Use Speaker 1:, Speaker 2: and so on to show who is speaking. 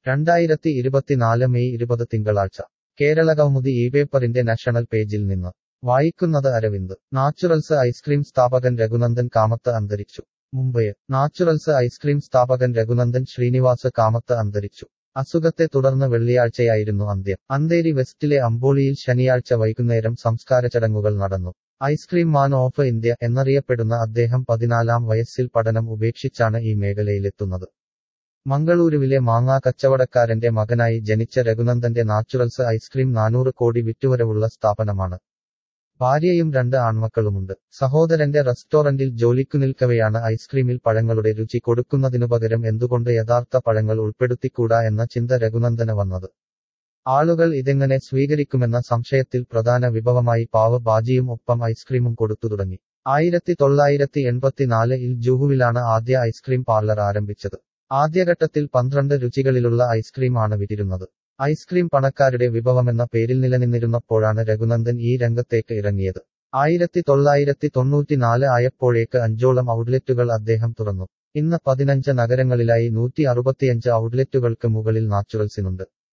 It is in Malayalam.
Speaker 1: രണ്ടായിരത്തി ഇരുപത്തിനാല് മെയ് ഇരുപത് തിങ്കളാഴ്ച കേരള കൗമുദി ഈ പേപ്പറിന്റെ നാഷണൽ പേജിൽ നിന്ന് വായിക്കുന്നത് അരവിന്ദ് നാച്ചുറൽസ് ഐസ്ക്രീം സ്ഥാപകൻ രഘുനന്ദൻ കാമത്ത് അന്തരിച്ചു മുംബൈ നാച്ചുറൽസ് ഐസ്ക്രീം സ്ഥാപകൻ രഘുനന്ദൻ ശ്രീനിവാസ് കാമത്ത് അന്തരിച്ചു അസുഖത്തെ തുടർന്ന് വെള്ളിയാഴ്ചയായിരുന്നു അന്ത്യം അന്തേരി വെസ്റ്റിലെ അമ്പോളിയിൽ ശനിയാഴ്ച വൈകുന്നേരം സംസ്കാര ചടങ്ങുകൾ നടന്നു ഐസ്ക്രീം മാൻ ഓഫ് ഇന്ത്യ എന്നറിയപ്പെടുന്ന അദ്ദേഹം പതിനാലാം വയസ്സിൽ പഠനം ഉപേക്ഷിച്ചാണ് ഈ മേഖലയിലെത്തുന്നത് മംഗളൂരുവിലെ മാങ്ങാ കച്ചവടക്കാരന്റെ മകനായി ജനിച്ച രഘുനന്ദന്റെ നാച്ചുറൽസ് ഐസ്ക്രീം നാനൂറ് കോടി വിറ്റുവരവുള്ള സ്ഥാപനമാണ് ഭാര്യയും രണ്ട് ആൺമക്കളുമുണ്ട് സഹോദരന്റെ റെസ്റ്റോറന്റിൽ ജോലിക്കു നിൽക്കവെയാണ് ഐസ്ക്രീമിൽ പഴങ്ങളുടെ രുചി കൊടുക്കുന്നതിനുപകരം എന്തുകൊണ്ട് യഥാർത്ഥ പഴങ്ങൾ ഉൾപ്പെടുത്തിക്കൂടാ എന്ന ചിന്ത രഘുനന്ദന് വന്നത് ആളുകൾ ഇതെങ്ങനെ സ്വീകരിക്കുമെന്ന സംശയത്തിൽ പ്രധാന വിഭവമായി പാവ് ബാജിയും ഒപ്പം ഐസ്ക്രീമും കൊടുത്തു തുടങ്ങി ആയിരത്തി തൊള്ളായിരത്തി എൺപത്തിനാലിൽ ജൂഹുവിലാണ് ആദ്യ ഐസ്ക്രീം പാർലർ ആരംഭിച്ചത് ആദ്യഘട്ടത്തിൽ പന്ത്രണ്ട് രുചികളിലുള്ള ഐസ്ക്രീം ആണ് വിറ്റിരുന്നത് ഐസ്ക്രീം പണക്കാരുടെ വിഭവമെന്ന പേരിൽ നിലനിന്നിരുന്നപ്പോഴാണ് രഘുനന്ദൻ ഈ രംഗത്തേക്ക് ഇറങ്ങിയത് ആയിരത്തി തൊള്ളായിരത്തി തൊണ്ണൂറ്റിനാല് ആയപ്പോഴേക്ക് അഞ്ചോളം ഔട്ട്ലെറ്റുകൾ അദ്ദേഹം തുറന്നു ഇന്ന് പതിനഞ്ച് നഗരങ്ങളിലായി നൂറ്റി അറുപത്തിയഞ്ച് ഔട്ട്ലെറ്റുകൾക്ക് മുകളിൽ നാച്ചുറൽസിനുണ്ട്